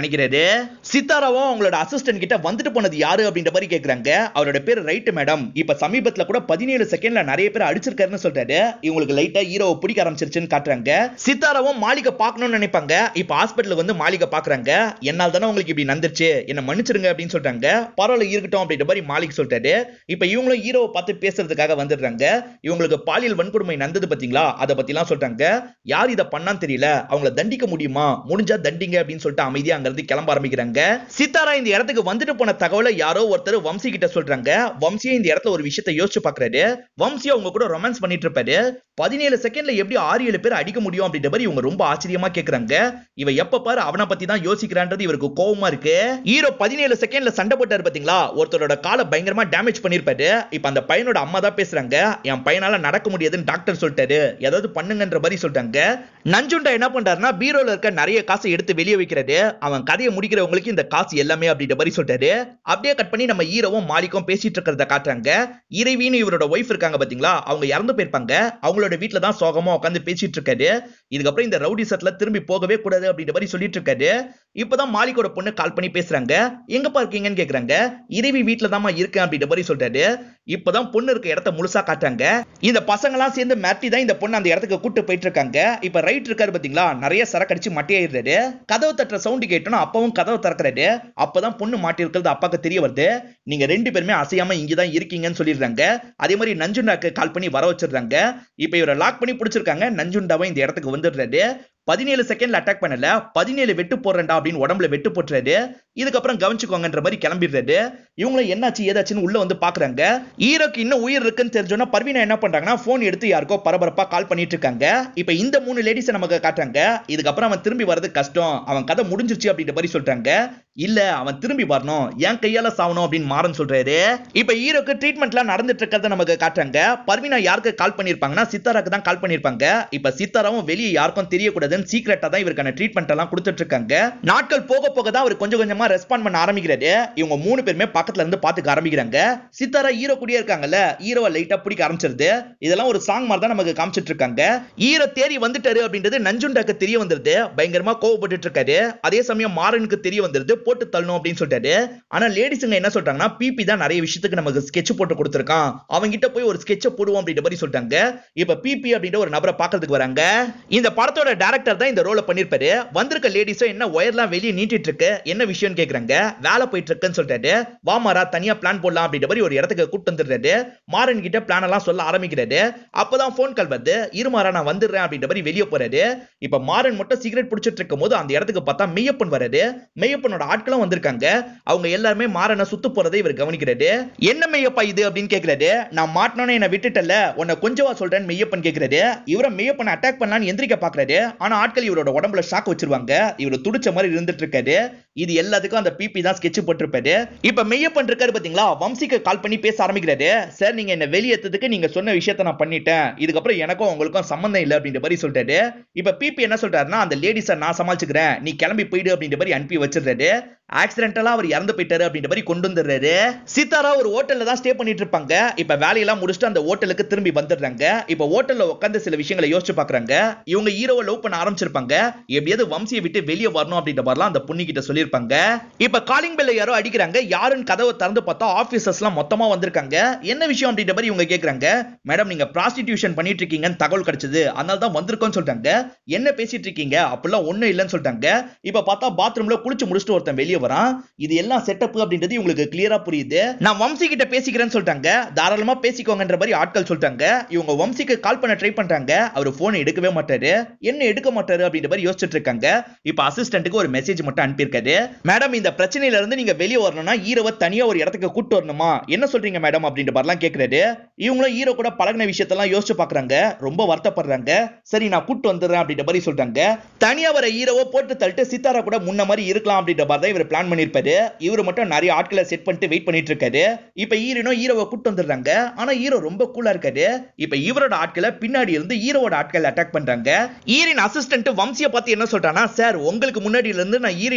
சித்தாராவும் அவங்களோட அசிஸ்டன்ட் கிட்ட வந்துட்டு போனது யாரு அப்படின்ற மாதிரி கேக்குறாங்க அவரோட பேர் ரைட் மேடம் இப்ப சமீபத்துல கூட பதினேழு செகண்ட்ல நிறைய பேர் அடிச்சிருக்காருன்னு சொல்றாரு இவங்களுக்கு லைட்டா ஹீரோவை பிடிக்க ஆரம்பிச்சிருச்சுன்னு காட்டுறாங்க சித்தாராவும் மாளிகை பார்க்கணும்னு நினைப்பாங்க இப்ப ஹாஸ்பிட்டலுக்கு வந்து மாளிகை பாக்குறாங்க என்னால் தானே உங்களுக்கு இப்படி நடந்துருச்சு என்ன மன்னிச்சிருங்க அப்படின்னு சொல்றாங்க பரவாயில்ல இருக்கட்டும் அப்படின்ற மாதிரி மாலிக் சொல்றாரு இப்ப இவங்களும் ஹீரோவை பார்த்து பேசுறதுக்காக வந்துடுறாங்க இவங்களுக்கு பாலியல் வன்கொடுமை நடந்தது பாத்தீங்களா அதை பத்திலாம் சொல்றாங்க யார் இதை பண்ணான்னு தெரியல அவங்கள தண்டிக்க முடியுமா முடிஞ்சா தண்டிங்க அப்படின்னு சொல்லிட்டு அமைதியா அங்க இருந்து கிளம்ப ஆரம்பிக்கிறாங்க சித்தாரா இந்த இடத்துக்கு வந்துட்டு போன தகவலை யாரோ ஒருத்தர் வம்சி கிட்ட சொல்றாங்க வம்சியே இந்த இடத்துல ஒரு விஷயத்தை யோசிச்சு பாக்குறாரு வம்சி அவங்க கூட ரொமான்ஸ் பண்ணிட்டு இருப்பாரு பதினேழு செகண்ட்ல எப்படி ஆறு ஏழு பேர் அடிக்க முடியும் அப்படின்ற மாதிரி இவங்க ரொம்ப ஆச்சரியமா கேக்குறாங்க இவ எப்ப பாரு அவனை பத்தி தான் யோசிக்கிறான்றது இவருக்கு கோவமா இருக்கு ஹீரோ பதினேழு செகண்ட்ல சண்டை போட்டாரு பாத்தீங்களா ஒருத்தரோட காலை பயங்கரமா டேமேஜ் பண்ணிருப்பாரு இப்ப அந்த பையனோட அம்மா தான் பேசுறாங்க என் பையனால நடக்க முடியாதுன்னு டாக்டர் சொல்லிட்டாரு ஏதாவது பண்ணுங்கன்ற மாதிரி சொல்லிட்டாங்க நஞ்சுண்டா என்ன பண்றாருன்னா பீரோல இருக்க நிறைய காசை எடுத்து வெளியே வைக்கிறாரு அவன் கதையை முடிக்கிறவங்களுக்கு இந்த காசு எல்லாமே அப்படின்ற மாதிரி சொல்லிட்டாரு அப்படியே கட் பண்ணி நம்ம ஹீரோவும் மாலிக்கும் பேசிட்டு இருக்கிறத காட்டுறாங்க இறைவின்னு இவரோட ஒய்ஃப் இருக்காங்க பாத்தீங்களா அவங்க இறந்து போயிருப்பாங்க அவங்களோட வீட்டுல தான் சோகமா உட்காந்து பேசிட்டு இருக்காரு இதுக்கப்புறம் இந்த ரவுடி செட்ல திரும்பி போகவே கூடாது அப்படின்ற மாதிரி சொல்லிட்டு இருக்காரு இப்பதான் மாலிக்கோட பொண்ணு கால் பண்ணி பேசுறாங்க எங்கப்பா இருக்கீங்கன்னு கேக்குறாங்க இறைவி வீட்டுல தாமா இருக்கேன் அப்படின்ற மாதிரி சொல்றாரு இப்பதான் பொண்ணு இருக்க இடத்த முழுசா காட்டுறாங்க இந்த பசங்க எல்லாம் சேர்ந்து மிரட்டி தான் இந்த பொண்ணு அந்த இடத்துக்கு கூட்டு போயிட்டு இருக்காங்க இப்ப ரைட் இருக்காரு பாத்தீங்களா நிறைய சரக்கு அடிச்சு மட்டையாயிடுறாரு கதவு தட்டுற சவுண்ட் கேட்டோன்னா அப்பவும் கதவு திறக்கிறாரு அப்பதான் பொண்ணு மாட்டி இருக்கிறது அப்பாக்கு தெரிய வருது நீங்க ரெண்டு பேருமே அசையாம இங்கதான் இருக்கீங்கன்னு சொல்லிடுறாங்க அதே மாதிரி நஞ்சுண்டாக்கு கால் பண்ணி வர வச்சிடுறாங்க இப்ப இவரை லாக் பண்ணி பிடிச்சிருக்காங்க நஞ்சுண்டாவை இந்த இடத்துக்கு வந்துடுறாரு பதினேழு செகண்ட்ல அட்டாக் பண்ணல பதினேழு வெட்டு போடுறேன்டா அப்படின்னு உடம்புல வெட்டு போட்டுறாரு இதுக்கப்புறம் கவனிச்சுக்கோங்கன்ற மாதிரி கிளம்பிடுறாரு இவங்களும் என்னாச்சு ஏதாச்சுன்னு உள்ள வந்து பாக்குறாங்க ஈரோக்கு இன்னும் உயிர் இருக்குன்னு தெரிஞ்சோன்னா பர்வீனா என்ன பண்றாங்கன்னா போன் எடுத்து யாருக்கோ பரபரப்பா கால் பண்ணிட்டு இருக்காங்க இப்ப இந்த மூணு லேடிஸ் நமக்கு காட்டுறாங்க இதுக்கப்புறம் அவன் திரும்பி வர்றது கஷ்டம் அவன் கதை முடிஞ்சிருச்சு அப்படின்ற மாதிரி சொல்றாங்க இல்ல அவன் திரும்பி வரணும் என் கையால சாவணும் அப்படின்னு மாறன் சொல்றாரு இப்ப ஹீரோக்கு ட்ரீட்மெண்ட்லாம் நடந்துட்டு இருக்கிறத நமக்கு காட்டுறாங்க பர்வீனா யாருக்கு கால் பண்ணிருப்பாங்கன்னா சித்தாராக்கு தான் கால் பண்ணிருப்பாங்க இப்ப சித்தாராவும் வெளியே யாருக்கும் தெரியக்கூடாதுன்னு சீக்கிரட்டா தான் இவருக்கான ட்ரீட்மெண்ட் எல்லாம் கொடுத்துட்டு இருக்காங்க நாட்கள் போக போக தான் அவர் கொஞ்சம் கொஞ்சமா ரெஸ்பாண்ட் பண்ண ஆரம்பிக்கிறாரு இவங்க மூணு பேருமே பக்கத்துல இருந்து பாத்துக்க ஆரம்பிக்கிறாங்க சித்தாரா ஹீரோ கூடயே இருக்காங்கல்ல ஹீரோவை லைட்டா பிடிக்க ஆரம்பிச்சிருது இதெல்லாம் ஒரு சாங் மாதிரி தான் நமக்கு காமிச்சிட்டு இருக்காங்க ஹீரோ தேடி வந்துட்டாரு அப்படின்றது நஞ்சுண்டாக்கு தெரிய வந்துருது பயங்கரமா கோவப்பட்டு இருக்காரு அதே சமயம் மாறனுக்கு தெரிய வந்துருது போட்டு தள்ளணும் அப்படின்னு சொல்லிட்டாரு ஆனா லேடிஸுங்க என்ன சொல்றாங்கன்னா பிபி தான் நிறைய விஷயத்துக்கு நமக்கு ஸ்கெட்ச் போட்டு கொடுத்துருக்கான் அவங்க கிட்ட போய் ஒரு ஸ்கெட்ச போடுவோம் அப்படின்ற மாதிரி சொல்லிட்டாங்க இப்ப பிபி அப்படின்ற ஒரு நபரை பாக்குறதுக்கு வராங்க இந்த படத்தோட டேரக்டர் தான் இந்த ரோலை பண்ணிருப்பாரு வந்திருக்க லேடிஸும் என்ன ஒயர்லாம் வெளியே நீட்டிட்டு இருக்கு என்ன விஷயம்னு கேக்குறாங்க வேலை போயிட்டு இருக்குன்னு சொல்லிட்டாரு வாமாரா தனியா பிளான் போடலாம் அப்படின்ற மாதிரி ஒரு இடத்துக்கு கூட்டு வந்துடுறாரு மாறன் கிட்ட பிளான் எல்லாம் சொல்ல ஆரம்பிக்கிறாரு அப்பதான் போன் கால் வந்து இருமாறா நான் வந்துடுறேன் அப்படின்ற மாதிரி வெளியே போறாரு இப்ப மாறன் மட்டும் சிகரெட் பிடிச்சிட்டு இருக்கும் போது அந்த இடத்துக்கு பார்த்தா மெய்யப்பன் வராரு மெய்யப்பனோட ஆட்களும் வந்திருக்காங்க அவங்க எல்லாருமே மாறனை சுத்து போறதை இவர் கவனிக்கிறாரு என்ன மெய்யப்பா இது அப்படின்னு கேக்குறாரு நான் மாட்டினோன்னு என்ன விட்டுட்டல உன்னை கொஞ்சவா சொல்றேன்னு மெய்யப்பன் கேக்குறாரு இவரை மெய்யப்பனை அட்டாக் பண்ணலான்னு எந்திரிக்க பாக்குறாரு ஆனா ஆட்கள் இவரோட உடம்புல ஷாக் வச்சிருவாங்க இவர் துடிச்ச மாதிரி இருந்துட்டு இருக்காரு இது எல்லாத்துக்கும் அந்த பிபி தான் ஸ்கெட்ச் போட்டிருப்பாரு இப்ப மெய்யப்பன் இருக்காரு பாத்தீங்களா வம்சிக்கு கால் பண்ணி பேச ஆரம்பிக்கிறாரு சார் நீங்க என்ன வெளியேற்றதுக்கு நீங்க சொன்ன விஷயத்த நான் பண்ணிட்டேன் இதுக்கப்புறம் எனக்கும் உங்களுக்கும் சம்பந்தம் இல்லை அப்படின்ற மாதிரி சொல்லிட்டாரு இப்ப பிபி என்ன சொல்றாருன்னா அந்த லேடிஸை நான் சமாளிச்சுக்கிறேன் நீ கிளம்பி போயிடு அப்படின்ற மாதிரி அனுப்பி வச்சிடுறாரு ஆக்சிடென்டலா அவர் இறந்து போயிட்டாரு அப்படின்ற மாதிரி கொண்டு வந்துடுறாரு சித்தாரா ஒரு ஹோட்டல்ல தான் ஸ்டே பண்ணிட்டு இருப்பாங்க இப்ப வேலையெல்லாம் முடிச்சுட்டு அந்த ஹோட்டலுக்கு திரும்பி வந்துடுறாங்க இப்ப ஹோட்டல்ல உட்காந்து சில விஷயங்களை யோசிச்சு பாக்குறாங்க இவங்க ஹீரோவை லவ் பண்ண ஆரம்பிச்சிருப்பாங்க எப்படியாவது வம்சியை விட்டு வெளியே வரணும் அப்படின்ற மாதிரிலாம் அந்த பொண்ணு கிட்ட சொல்லியிருப்பாங்க இப்ப காலிங் பெல்ல யாரோ அடிக்கிறாங்க யாருன்னு கதவை திறந்து பார்த்தா ஆபீசர்ஸ் எல்லாம் மொத்தமா வந்திருக்காங்க என்ன விஷயம் அப்படின்ற மாதிரி இவங்க கேக்குறாங்க மேடம் நீங்க ப்ராஸ்டிடியூஷன் பண்ணிட்டு இருக்கீங்கன்னு தகவல் கிடைச்சது அதனால தான் வந்திருக்கோம்னு சொல்லிட்டாங்க என்ன பேசிட்டு இருக்கீங்க அப்படிலாம் ஒண்ணும் இல்லைன்னு சொல்லிட்டாங்க இப்ப பார்த்தா பாத்ரூம்ல குளிச்சு முடிச்சுட்டு ஒருத்தன் வெளியே வரான் இது எல்லாம் செட்டப் அப்படின்றது உங்களுக்கு கிளியரா புரியுது நான் வம்சி கிட்ட பேசிக்கிறேன்னு சொல்லிட்டாங்க தாராளமா பேசிக்கோங்கன்ற மாதிரி ஆட்கள் சொல்லிட்டாங்க இவங்க வம்சிக்கு கால் பண்ண ட்ரை பண்றாங்க அவர் போன் எடுக்கவே மாட்டாரு என்ன எடுக்க மாட்டாரு அப்படின்ற மாதிரி யோசிச்சுட்டு இருக்காங்க இப்ப அசிஸ்டன்ட்டுக்கு ஒரு மெசேஜ் மட்டும் அனுப்பியிருக்காரு மேடம் இந்த பிரச்சனையில இருந்து நீங்க வெளியே வரணும்னா ஹீரோவை தனியா ஒரு இடத்துக்கு கூட்டு வரணுமா என்ன சொல்றீங்க மேடம் அப்படின்ற மாதிரிலாம் கேக்குறாரு இவங்களும் ஹீரோ கூட பழகின விஷயத்தெல்லாம் யோசிச்சு பாக்குறாங்க ரொம்ப வருத்தப்படுறாங்க சரி நான் கூட்டு வந்துடுறேன் அப்படின்ற மாதிரி சொல்றாங்க தனியா வர ஹீரோவை போட்டு தள்ளிட்டு சித்தாரா கூட முன்ன மாதிரி இருக்கலாம் அப்படின்ற மாதிரி தான் இவர் பிளான் பண்ணிருப்பாரு இவர் மட்டும் நிறைய ஆட்களை செட் பண்ணிட்டு வெயிட் பண்ணிட்டு இருக்காரு இப்ப ஹீரோனும் ஹீரோவை கூட்டு வந்துடுறாங்க ஆனா ஹீரோ ரொம்ப கூலா இருக்காரு இப்ப இவரோட ஆட்களை பின்னாடி இருந்து ஹீரோவோட ஆட்கள் அட்டாக் பண்றாங்க ஈரின் அசிஸ்டன்ட் வம்சிய பார்த்து என்ன சொல்றானா சார் உங்களுக்கு முன்னாடி இருந்து நான் ஈரினுக்கு தான்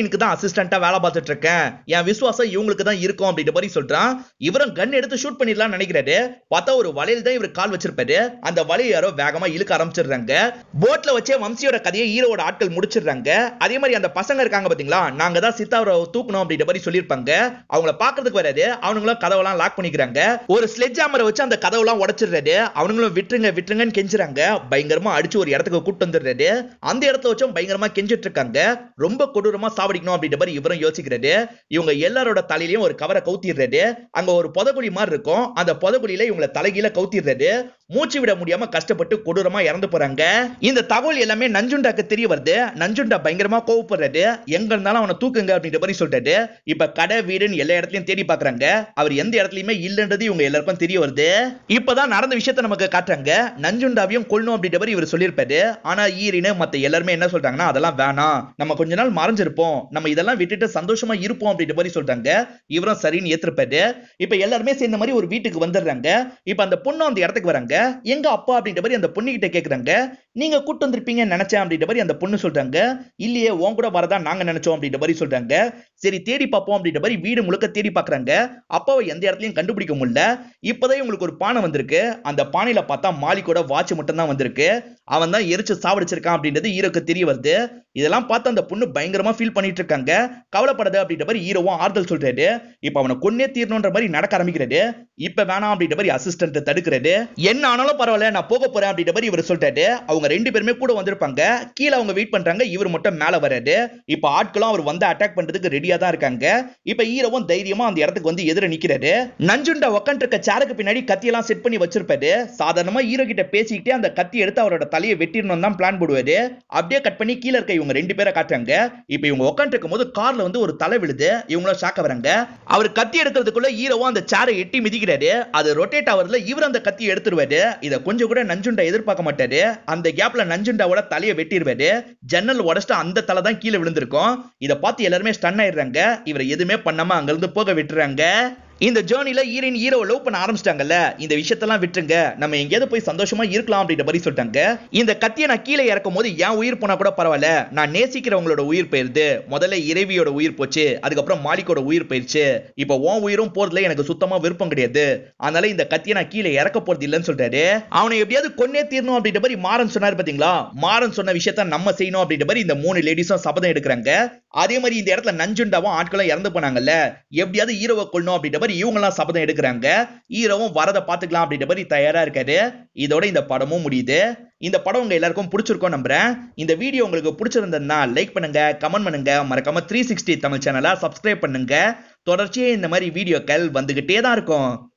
அசிஸ்டண்டா வேலை பார்த்துட்டு இருக்கேன் என் விசுவாசம் இவங்களுக்கு தான் இருக்கும் அப்படின்ற மாதிரி சொல்றான் இவரும் கன் எடுத்து ஷூட் பண்ணிடலாம் நினைக்கிறாரு பார்த்தா ஒரு வலையில தான் இவர் கால் வச்சிருப்பாரு அந்த வலையை யாரோ வேகமா இழுக்க ஆரம்பிச்சிடுறாங்க போட்ல வச்சே வம்சியோட கதையை ஹீரோவோட ஆட்கள் முடிச்சிடுறாங்க அதே மாதிரி அந்த பசங்க இருக்காங்க பாத்தீங்களா நாங்க தான் சித்தாவரை தூக்கணும் அப்படின்ற மாதிரி சொல்லியிருப்பாங்க அவங்கள பாக்குறதுக்கு வராது அவனுங்களும் கதவெல்லாம் லாக் பண்ணிக்கிறாங்க ஒரு ஸ்லெட்ஜ் ஹேமரை வச்சு அந்த கதவெல்லாம் உடைச்சிடுறாரு அவனுங்களும் விட்டுருங்க விட்டுருங்கன்னு கெஞ்சுறாங்க பயங்கரமா அடிச்சு ஒரு இடத்துக்கு கூட்டு வந்துடுறாரு அந்த இடத்துல வச்சும் பயங்கரமா கெஞ்சிட்டு இருக்காங்க ரொம்ப கொடூரமா சாவடிக்கணும் அப்படின்ற மாதிரி இவரும் யோசிக்கிறாரு இவங்க எல்லாரோட தலையிலயும் ஒரு கவரை கவுத்திடுறாரு அங்க ஒரு புதகுழி மாதிரி இருக்கும் அந்த புதகுழியில இவங்கள தலைகீழ கவுத்திடுறாரு மூச்சு விட முடியாம கஷ்டப்பட்டு கொடூரமா இறந்து போறாங்க இந்த தகவல் எல்லாமே நஞ்சுண்டாக்கு தெரிய வருது நஞ்சுண்டா பயங்கரமா கோவப்படுறாரு எங்க இருந்தாலும் அவனை தூக்குங்க அப்படின்ற மாதிரி சொல்றாரு இப்ப கடை வீடுன்னு எல்லா இடத்துலயும் தேடி பாக்குறாங்க அவர் எந்த இடத்துலயுமே இல்லன்றது இவங்க எல்லாருக்கும் தெரிய வருது இப்பதான் நடந்த விஷயத்த நமக்கு காட்டுறாங்க நஞ்சுண்டாவையும் கொல்லணும் அப்படின்ற மாதிரி இவர் சொல்லியிருப்பாரு ஆனா ஈரின்னு மத்த எல்லாருமே என்ன சொல்றாங்கன்னா அதெல்லாம் வேணாம் நம்ம கொஞ்ச நாள் மறைஞ்சிருப்போம் நம்ம இதெல்லாம் விட்டுட்டு சந்தோஷமா இருப்போம் அப்படின்ற மாதிரி சொல்றாங்க இவரும் சரின்னு ஏத்திருப்பாரு இப்ப எல்லாருமே சேர்ந்த மாதிரி ஒரு வீட்டுக்கு வந்துடுறாங்க இப்ப அந்த பொண்ணு அந்த இடத்துக்கு வராங்க எங்க அப்பா அப்படின்ற மாதிரி அந்த பொண்ணு கிட்ட கேக்குறாங்க நீங்க கூட்டு வந்திருப்பீங்கன்னு நினைச்சேன் அப்படின்ற மாதிரி அந்த பொண்ணு சொல்றாங்க இல்லையே உன் கூட வரதா நாங்க நினைச்சோம் அப்படின்ற மாதிரி சொல்றாங்க சரி தேடி பார்ப்போம் அப்படின்ற மாதிரி வீடு முழுக்க தேடி பாக்குறாங்க அப்பாவை எந்த இடத்துலயும் கண்டுபிடிக்க முடியல இப்பதான் இவங்களுக்கு ஒரு பானை வந்திருக்கு அந்த பானையில பார்த்தா மாலிக்கோட வாட்ச் மட்டும் தான் வந்திருக்கு அவன் தான் எரிச்சு சாவடிச்சிருக்கான் அப்படின்றது ஹீரோக்கு தெரிய வருது இதெல்லாம் பார்த்து அந்த பொண்ணு பயங்கரமா ஃபீல் பண்ணிட்டு இருக்காங்க கவலைப்படாத அப்படின்ற மாதிரி ஹீரோவும் ஆறுதல் சொல்றாரு இப்ப அவனை கொன்னே தீரணுன்ற மாதிரி நடக்க ஆரம்பிக்கிறாரு இப்ப வேணாம் அப்படின்ற மாதிரி அசிஸ்டன்ட் தடுக்கிறாரு என்ன ஆனாலும் பரவாயில்ல நான் போக போறேன் அப்படின்ற மாதிரி இவர் சொல்றாரு அவங்க ரெண்டு பேருமே கூட வந்திருப்பாங்க கீழே அவங்க வெயிட் பண்றாங்க இவர் மட்டும் மேல வராரு இப்ப ஆட்களும் அவர் வந்து அட்டாக் பண்றதுக்கு ரெடியா தான் இருக்காங்க இப்ப ஹீரோவும் தைரியமா அந்த இடத்துக்கு வந்து எதிர நிக்கிறாரு நஞ்சுண்டா உட்காந்து இருக்க சேருக்கு பின்னாடி கத்தியெல்லாம் செட் பண்ணி வச்சிருப்பாரு சாதாரணமா ஹீரோ கிட்ட பேசிக்கிட்டே அந்த கத்தி எடுத்து அவரோட தலையை வெட்டிடணும் தான் பிளான் போடுவாரு அப்படியே கட் பண்ணி கீழே இருக்க இவங்க ரெண்டு பேரை காட்டுறாங்க இப்ப இவங்க உட்காந்து இருக்கும் போது கார்ல வந்து ஒரு தலை விழுது இவங்களும் ஷாக்க வராங்க அவர் கத்தி எடுக்கிறதுக்குள்ள ஹீரோவும் அந்த சேரை எட்டி மிதிக்கிறாரு அது ரொட்டேட் ஆவறதுல இவர் அந்த கத்தியை எடுத்துருவாரு இத கொஞ்சம் கூட நஞ்சுண்டா எதிர்பார்க்க மாட்டாரு அந்த கேப்ல நஞ்சுண்டாவோட தலையை வெட்டிடுவாரு ஜன்னல் உடச்சிட்டு அந்த தலை தான் கீழே விழுந்திருக்கும் இத பார்த்து எல்லாருமே ஸ்டன் ஆயிடுறாங்க இவரை எதுவுமே பண்ணாம அங்க இருந்து போக விட்டுறாங்க இந்த ஜேர்னில ஈரின் ஹீரோ லவ் பண்ண ஆரம்பிச்சிட்டாங்கல்ல இந்த விஷயத்தெல்லாம் விட்டுருங்க நம்ம எங்கேயாவது போய் சந்தோஷமா இருக்கலாம் அப்படின்ற மாதிரி சொல்லிட்டாங்க இந்த கத்தியை நான் கீழே இறக்கும் போது என் உயிர் போனா கூட பரவாயில்ல நான் நேசிக்கிறவங்களோட உயிர் போயிருது முதல்ல இறைவியோட உயிர் போச்சு அதுக்கப்புறம் மாலிக்கோட உயிர் போயிருச்சு இப்போ உன் உயிரும் போறதுல எனக்கு சுத்தமா விருப்பம் கிடையாது அதனால இந்த கத்தியை நான் கீழே இறக்க போறது இல்லைன்னு சொல்றாரு அவனை எப்படியாவது கொன்னே தீரணும் அப்படின்ற மாதிரி மாறன் சொன்னாரு பாத்தீங்களா மாறன் சொன்ன விஷயத்த நம்ம செய்யணும் அப்படின்ற மாதிரி இந்த மூணு லேடிஸும் சபதம் எடுக்கிறாங்க அதே மாதிரி இந்த இடத்துல நஞ்சுண்டாவும் ஆட்களும் இறந்து போனாங்கல்ல எப்படியாவது ஹீரோவை கொள்ளணும் அப்படின்ற மாதிரி இவங்கெல்லாம் சபதம் எடுக்கிறாங்க ஹீரோவும் வரதை பார்த்துக்கலாம் அப்படின்ற மாதிரி தயாரா இருக்காரு இதோட இந்த படமும் முடியுது இந்த படம் உங்க எல்லாருக்கும் பிடிச்சிருக்கும் நம்புறேன் இந்த வீடியோ உங்களுக்கு பிடிச்சிருந்ததுன்னா லைக் பண்ணுங்க கமெண்ட் பண்ணுங்க மறக்காம த்ரீ சிக்ஸ்டி தமிழ் சேனலை சப்ஸ்கிரைப் பண்ணுங்க தொடர்ச்சியே இந்த மாதிரி வீடியோக்கள் வந்துகிட்டே தான் இருக்கும்